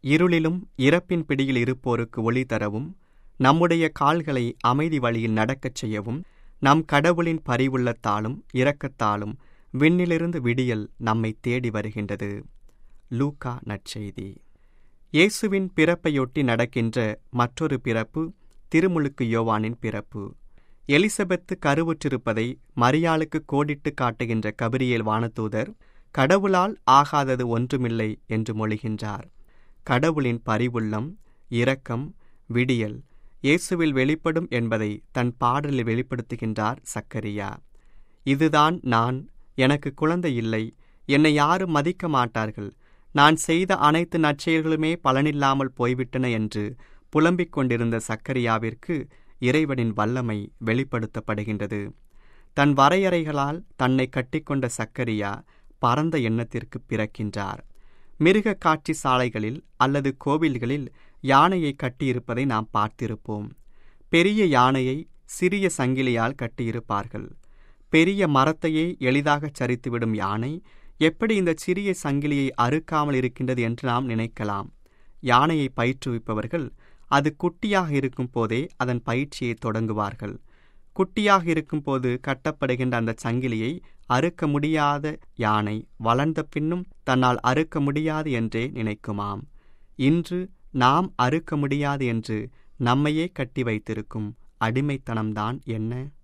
இருளிலும் இறப்பின் பிடியில் இருப்போருக்கு ஒளி தரவும் நம்முடைய கால்களை அமைதி வழியில் நடக்கச் செய்யவும் நம் கடவுளின் பரிவுள்ளத்தாலும் இரக்கத்தாலும் விண்ணிலிருந்து விடியல் நம்மை தேடி வருகின்றது லூக்கா நற்செய்தி இயேசுவின் பிறப்பையொட்டி நடக்கின்ற மற்றொரு பிறப்பு திருமுழுக்கு யோவானின் பிறப்பு எலிசபெத்து கருவுற்றிருப்பதை மரியாளுக்கு கோடிட்டு காட்டுகின்ற கபிரியேல் வானதூதர் கடவுளால் ஆகாதது ஒன்றுமில்லை என்று மொழிகின்றார் கடவுளின் பரிவுள்ளம் இரக்கம் விடியல் இயேசுவில் வெளிப்படும் என்பதை தன் பாடலில் வெளிப்படுத்துகின்றார் சக்கரியா இதுதான் நான் எனக்கு குழந்தை இல்லை என்னை யாரும் மதிக்க மாட்டார்கள் நான் செய்த அனைத்து நற்செயல்களுமே பலனில்லாமல் போய்விட்டன என்று புலம்பிக் கொண்டிருந்த சக்கரியாவிற்கு இறைவனின் வல்லமை வெளிப்படுத்தப்படுகின்றது தன் வரையறைகளால் தன்னை கட்டிக்கொண்ட சக்கரியா பரந்த எண்ணத்திற்கு பிறக்கின்றார் மிருக காட்சி சாலைகளில் அல்லது கோவில்களில் யானையை கட்டியிருப்பதை நாம் பார்த்திருப்போம் பெரிய யானையை சிறிய சங்கிலியால் கட்டியிருப்பார்கள் பெரிய மரத்தையே எளிதாகச் சரித்துவிடும் யானை எப்படி இந்த சிறிய சங்கிலியை அறுக்காமல் இருக்கின்றது என்று நாம் நினைக்கலாம் யானையை பயிற்றுவிப்பவர்கள் அது குட்டியாக இருக்கும் போதே அதன் பயிற்சியை தொடங்குவார்கள் குட்டியாக இருக்கும்போது கட்டப்படுகின்ற அந்த சங்கிலியை அறுக்க முடியாத யானை வளர்ந்த பின்னும் தன்னால் அறுக்க முடியாது என்றே நினைக்குமாம் இன்று நாம் அறுக்க முடியாது என்று நம்மையே கட்டி வைத்திருக்கும் அடிமைத்தனம்தான் என்ன